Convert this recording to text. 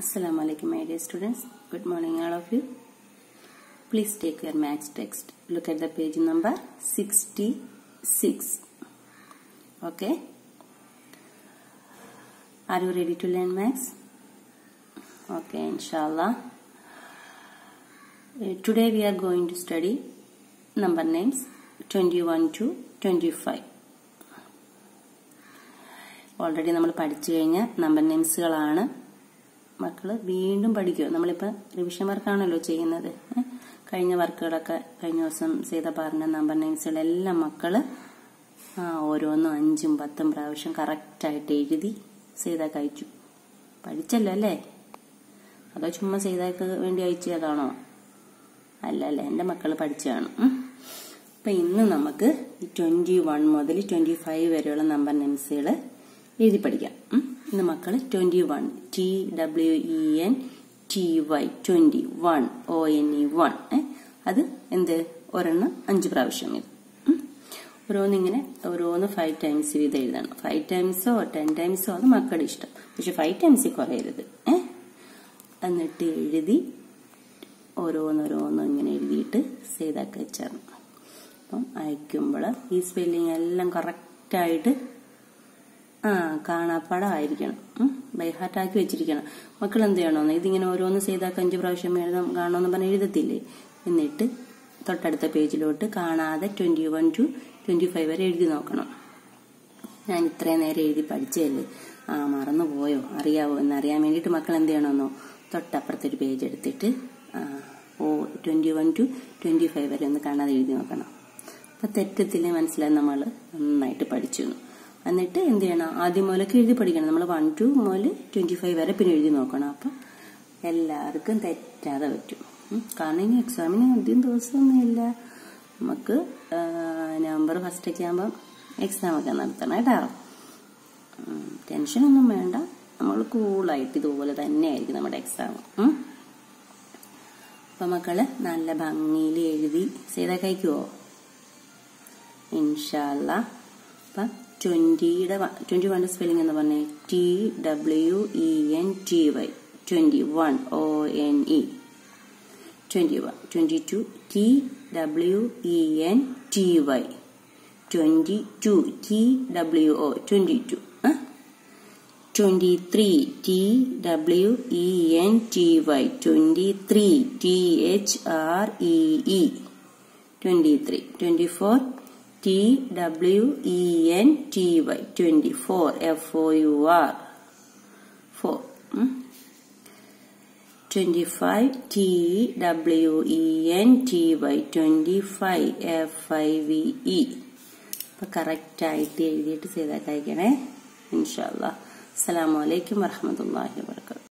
Assalamu alaikum my dear students. Good morning all of you. Please take your maths text. Look at the page number 66. Okay. Are you ready to learn maths? Okay, inshallah. Uh, today we are going to study number names 21 to 25. Already നമ്മൾ പഠിച്ചു കഴിഞ്ഞ number നെയിംസുകളാണ് മക്കൾ വീണ്ടും പഠിക്കുക നമ്മളിപ്പോൾ revision വർക്കാണല്ലോ ചെയ്യുന്നത് ഏ? കഴിഞ്ഞ വർക്കുകളൊക്കെ കഴിഞ്ഞ ദിവസം ചെയ്ത പറഞ്ഞ നമ്പർ നെയിംസുകളെല്ലാം മക്കൾ ആ ഓരോന്നും അഞ്ചും പത്തും പ്രാവശ്യം കറക്റ്റായിട്ട് എഴുതി ചെയ്താൽ കഴിച്ചു പഠിച്ചല്ലോ അല്ലേ അതോ ചുമ്മാ ചെയ്താക്ക് വേണ്ടി അയച്ചതാണോ അല്ല അല്ല എൻ്റെ മക്കൾ പഠിച്ചതാണ് അപ്പം ഇന്ന് നമുക്ക് ട്വൻറ്റി വൺ മുതൽ ട്വൻറ്റി ഫൈവ് വരെയുള്ള നമ്പർ നെയിംസുകൾ എഴുതി പഠിക്കാം ഉം. ഇന്ന് മക്കൾ twenty one T W E N T Y twenty one O N E one അത് എന്ത് ഒരെണ്ണം അഞ്ച് പ്രാവശ്യം ഇത് ഉം. ഓരോന്നിങ്ങനെ ഓരോന്ന് ഫൈവ് ടൈംസ് വീതം എഴുതണം ഫൈവ് ടൈംസോ ടെൻ ടൈംസോ അത് മക്കളുടെ ഇഷ്ടം പക്ഷെ ഫൈവ് ടൈംസിൽ കുറയരുത് ഏ എന്നിട്ട് എഴുതി ഓരോന്നോരോന്നും ഇങ്ങനെ എഴുതിയിട്ട് ചെയ്താക്കി വെച്ചാണ് അപ്പം അയക്കുമ്പോൾ ഈ സ്പെല്ലിങ് എല്ലാം കറക്റ്റായിട്ട് ആ കാണാപ്പാടമായിരിക്കണം ബൈഹാർട്ടാക്കി വെച്ചിരിക്കണം മക്കൾ എന്ത് ചെയ്യണമെന്ന് ഇതിങ്ങനെ ഓരോന്ന് ചെയ്താൽ അഞ്ച് പ്രാവശ്യം എഴുതാം കാണണമെന്ന് പറഞ്ഞ് എഴുതത്തില്ലേ എന്നിട്ട് തൊട്ടടുത്ത പേജിലോട്ട് കാണാതെ twenty one to twenty five വരെ എഴുതി നോക്കണം ഞാൻ ഇത്രയും നേരം എഴുതി പഠിച്ചതല്ലേ ആ മറന്നു പോയോ അറിയാവോ എന്നറിയാൻ വേണ്ടിയിട്ട് മക്കൾ എന്ത് ചെയ്യണമെന്നോ തൊട്ടപ്പുറത്തെ ഒരു പേജ് എടുത്തിട്ട് ആ, ഓ twenty one to twenty five വരെ ഒന്ന് കാണാതെ എഴുതി നോക്കണം അപ്പം തെറ്റത്തില്ലേ മനസ്സിലായി നമ്മൾ നന്നായിട്ട് പഠിച്ചു എന്ന്. എന്നിട്ട് എന്ത് ചെയ്യണം ആദ്യം മുതലൊക്കെ എഴുതി പഠിക്കണം നമ്മൾ വൺ ടു മുതൽ ട്വൻറ്റി ഫൈവ് വരെ പിന്നെ എഴുതി നോക്കണം അപ്പം എല്ലാവർക്കും തെറ്റാതെ പറ്റും ഉം. കാരണം ഇനി എക്സാമിന് അധികം ദിവസമൊന്നുമില്ല നമുക്ക് ആ, നവംബർ ഫസ്റ്റൊക്കെ ആകുമ്പം എക്സാം ഒക്കെ നടത്തണം കേട്ടോ ഉം. ടെൻഷനൊന്നും വേണ്ട നമ്മൾ കൂളായിട്ട് ഇതുപോലെ തന്നെയായിരിക്കും നമ്മുടെ എക്സാം അപ്പൊ മക്കള് നല്ല ഭംഗിയിൽ എഴുതി ചെയ്താൽ കഴിക്കുവോ ഇൻഷാല്ല അപ്പം ട്വന്റിയുടെ ട്വന്റി വണ്ടെ സ്പെല്ലിംഗ് എന്ന് പറഞ്ഞേ T W E N T Y twenty one O N E twenty one twenty two T W E N T Y twenty two T W O twenty two twenty three T W E N T Y twenty three T H R E E twenty three twenty four T W E N T Y twenty four F O U R four twenty five T W E N T Y twenty five F I V E അപ്പൊ correct ആയിട്ട് എഴുതിയിട്ട് ചെയ്താൽ കഴിക്കണേ ഇൻഷാല്ല അസ്സലാമു അലൈക്കും വറഹമത്തല്ലാഹി വാബർക്കാത്തു